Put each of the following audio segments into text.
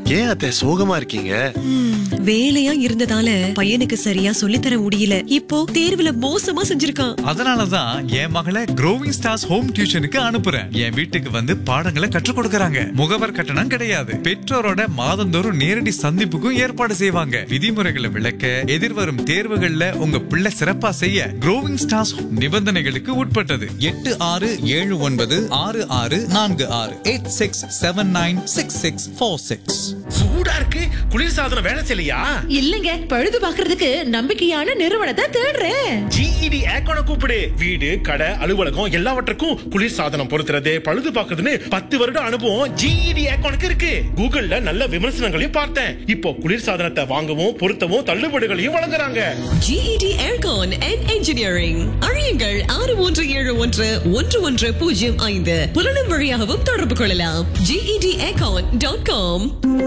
ஏன் அத்தை சோகமா இருக்கீங்க வேலையா இருந்ததால பையனுக்கு சரியா சொல்லித்தர முடியல இப்போ தேர்வுல மோசமா செஞ்சிருக்கான் அதனாலதான் என் மகளை க்ரோவிங் ஸ்டார்ஸ் ஹோம் டியூஷனுக்கு அனுப்புறேன் என் வீட்டுக்கு வந்து பாடங்களை கற்றுக் கொடுக்கறாங்க முகவர் கட்டணம் கிடையாது பெற்றோரோட மாதந்தோறும் நேரடி சந்திப்புக்கும் ஏற்பாடு செய்வாங்க விதிமுறைகளை விளக்க எதிர்வரும் தேர்வுகள்ல உங்க பிள்ளை சிறப்பா செய்ய க்ரோவிங் ஸ்டார்ஸ் நிபந்தனைகளுக்கு உட்பட்டது எட்டு ஆறு ஏழு ஒன்பது ஆறு ஆறு நான்கு ஆறு eight six seven nine six six four six சூடா இருக்கு குளிர்சாதனம் வேலை செய்யலையா இல்லங்க பழுது பாக்குறதுக்கு நம்பிக்கையான நிறுவனத்தை தேடுறேன் ஜிஇடி ஏக்கோன கூப்பிடு வீடு கடை அலுவலகம் எல்லாவற்றுக்கும் குளிர்சாதனம் பொருத்துறது பழுது பார்க்கறதுன்னு பத்து வருட அனுபவம் ஜிஇடி ஏக்கோனுக்கு இருக்கு கூகுள்ல நல்ல விமர்சனங்களையும் பார்த்தேன் இப்போ குளிர்சாதனத்தை வாங்கவும் பொருத்தவும் தள்ளுபடிகளையும் வழங்குறாங்க GED Aircon and Engineering அறியுங்கள் ஆறு மூன்று ஏழு ஒன்று ஒன்று ஒன்று பூஜ்ஜியம் ஐந்து புலனும் வழியாகவும் தொடர்பு கொள்ளலாம் GED Aircon டாட் காம்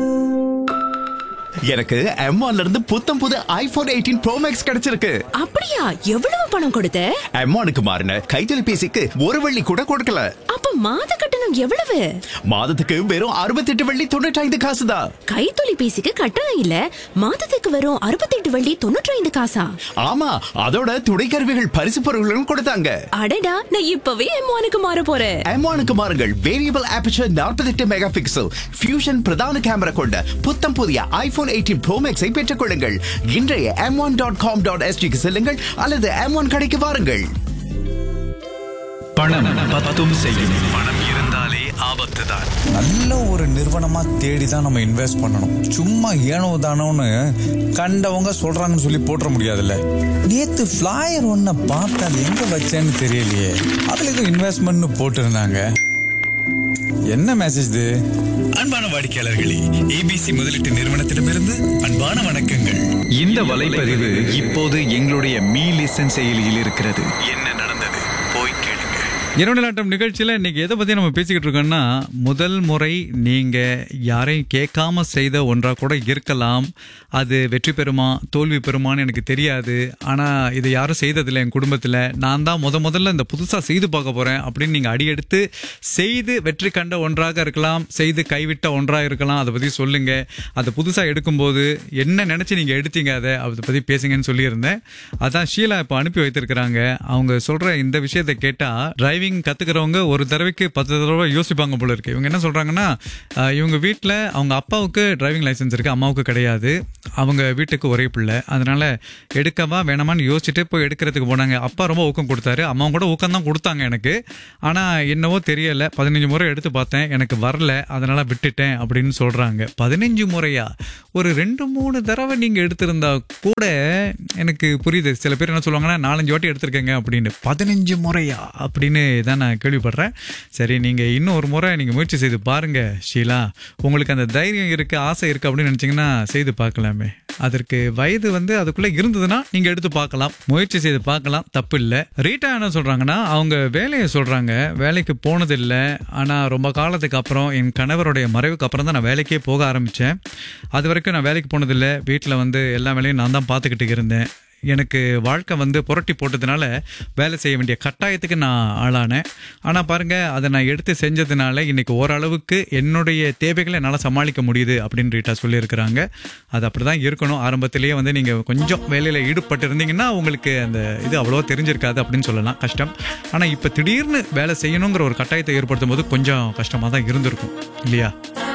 எனக்கு M1 இருந்து புத்தம் புது ஐபோன் எயிட்டீன் ப்ரோ மேக்ஸ் கிடைச்சிருக்கு அப்படியா எவ்வளவு பணம் கொடுத்த M1க்கு மாறின கைத்தொலைபேசிக்கு ஒரு வெள்ளி கூட கொடுக்கல அப்ப மாத கட்டணம் எவ்வளவு மாதத்துக்கு வெறும் அறுபத்தெட்டு வெள்ளி தொண்ணூற்றி ஐந்து காசு தான் கைத்தொலைபேசிக்கு கட்டணம் இல்ல மாதத்துக்கு வரும் அறுபத்தெட்டு வள்ளி தொண்ணூற்றி ஐந்து காசா ஆமா அதோட துணை கருவிகள் பரிசு பொருட்களும் கொடுத்தாங்க அடடா நான் இப்பவே எம்மானுக்கு மாற போறேன் M1க்கு மாறுங்கள் variable aperture 48 mega pixel fusion பிரதான கேமரா கொண்ட புத்தம் புதிய ஐபோன் எயிட்டீன் ப்ரோ மேக்ஸை பெற்றுக் கொள்ளுங்கள் இன்றைய M one dot com dot எஸ்டிக்கு செல்லுங்கள் அல்லது எம் ஒன் கடைக்கு வாருங்கள் பணம் பத்தும் செய்யும் பணம் இருந்தாலே ஆபத்து தான் நல்ல ஒரு நிறுவனமா தேடி தான் நம்ம இன்வெஸ்ட் பண்ணணும் சும்மா ஏனோ தானோன்னு கண்டவங்க சொல்றாங்கன்னு சொல்லி போட்டுற முடியாதுல்ல நேத்து ஃபிளாயர் ஒன்ன பார்த்தேன் அது எங்க வச்சேன்னு தெரியலையே அதுல ஏதோ இன்வெஸ்ட்மெண்ட்னு போட்டிருந்தாங்க என்ன மெசேஜ் இது அன்பான வாடிக்கையாளர்களே ஏபிசி முதலீட்டு நிறுவனத்திடமிருந்து அன்பான வணக்கங்கள் இந்த வலைப்பதிவு இப்போது எங்களுடைய மீ லிசன் செயலியில் இருக்கிறது என்ன நடந்தது போய் கேளுங்க இரவு நிலாட்டம் நிகழ்ச்சியில் இன்னைக்கு எதை பற்றி நம்ம பேசிக்கிட்டு இருக்கோம்னா முதல் முறை நீங்கள் யாரையும் கேட்காம செய்த ஒன்றாக கூட இருக்கலாம் அது வெற்றி பெறுமா தோல்வி பெறுமான்னு எனக்கு தெரியாது ஆனால் இதை யாரும் செய்ததில்லை என் குடும்பத்தில் நான் தான் முத முதல்ல இந்த புதுசாக செய்து பார்க்க போகிறேன் அப்படின்னு நீங்கள் அடியெடுத்து செய்து வெற்றி கண்ட ஒன்றாக இருக்கலாம் செய்து கைவிட்ட ஒன்றாக இருக்கலாம் அதை பற்றி சொல்லுங்கள் அதை புதுசாக எடுக்கும்போது என்ன நினச்சி நீங்கள் எடுத்தீங்க அதை அதை பற்றி பேசுங்கன்னு சொல்லியிருந்தேன் அதான் ஷீலா இப்போ அனுப்பி வைத்திருக்கிறாங்க அவங்க சொல்கிற இந்த விஷயத்தை கேட்டால் டிரைவிங் கற்றுக்கிறவங்க ஒரு தடவைக்கு பத்து தடவை யோசிப்பாங்க போல இருக்கு இவங்க என்ன சொல்கிறாங்கன்னா இவங்க வீட்டில் அவங்க அப்பாவுக்கு டிரைவிங் லைசன்ஸ் இருக்குது அம்மாவுக்கு கிடையாது அவங்க வீட்டுக்கு ஒரே பிள்ளை அதனால எடுக்கவா வேணாமான்னு யோசிச்சுட்டு போய் எடுக்கிறதுக்கு போனாங்க அப்பா ரொம்ப ஊக்கம் கொடுத்தாரு அம்மா கூட ஊக்கம் தான் கொடுத்தாங்க எனக்கு ஆனால் என்னவோ தெரியல பதினஞ்சு முறை எடுத்து பார்த்தேன் எனக்கு வரல அதனால விட்டுட்டேன் அப்படின்னு சொல்றாங்க பதினஞ்சு முறையா ஒரு ரெண்டு மூணு தடவை நீங்க எடுத்திருந்தா கூட எனக்கு புரியுது சில பேர் என்ன சொல்லுவாங்கன்னா நாலஞ்சு வாட்டி எடுத்திருக்கேங்க அப்படின்னு பதினஞ்சு முறையா அப்படின்னு தான் நான் கேள்விப்படுறேன் சரி நீங்க இன்னும் ஒரு முறை நீங்க முயற்சி செய்து பாருங்க ஷீலா உங்களுக்கு அந்த தைரியம் இருக்கு ஆசை இருக்கு அப்படின்னு நினைச்சீங்கன்னா செய்து பார்க்கலாமே அதற்கு வயது வந்து அதுக்குள்ள இருந்ததுன்னா நீங்க எடுத்து பார்க்கலாம் முயற்சி செய்து பார்க்கலாம் தப்பு இல்லை ரீட்டா என்ன சொல்றாங்கன்னா அவங்க வேலையை சொல்றாங்க வேலைக்கு போனதில்லை ஆனா ரொம்ப காலத்துக்கு அப்புறம் என் கணவருடைய மறைவுக்கு அப்புறம் தான் நான் வேலைக்கே போக ஆரம்பிச்சேன் அது வரைக்கும் நான் வேலைக்கு போனதில்லை வீட்டில் வந்து எல்லா வேலையும் நான் தான் பார்த்துக்கிட்டு இருந்தேன் எனக்கு வாழ்க்கை வந்து புரட்டி போட்டதுனால வேலை செய்ய வேண்டிய கட்டாயத்துக்கு நான் ஆளானேன் ஆனால் பாருங்க அதை நான் எடுத்து செஞ்சதுனால இன்னைக்கு ஓரளவுக்கு என்னுடைய தேவைகளை என்னால் சமாளிக்க முடியுது அப்படின்னு ரீட்டா சொல்லியிருக்கிறாங்க அது அப்படி தான் இருக்கணும் ஆரம்பத்திலேயே வந்து நீங்கள் கொஞ்சம் வேலையில் ஈடுபட்டு இருந்தீங்கன்னா உங்களுக்கு அந்த இது அவ்வளோவா தெரிஞ்சிருக்காது அப்படின்னு சொல்லலாம் கஷ்டம் ஆனால் இப்போ திடீர்னு வேலை செய்யணுங்கிற ஒரு கட்டாயத்தை ஏற்படுத்தும் போது கொஞ்சம் கஷ்டமாக தான் இருந்திருக்கும் இல்லையா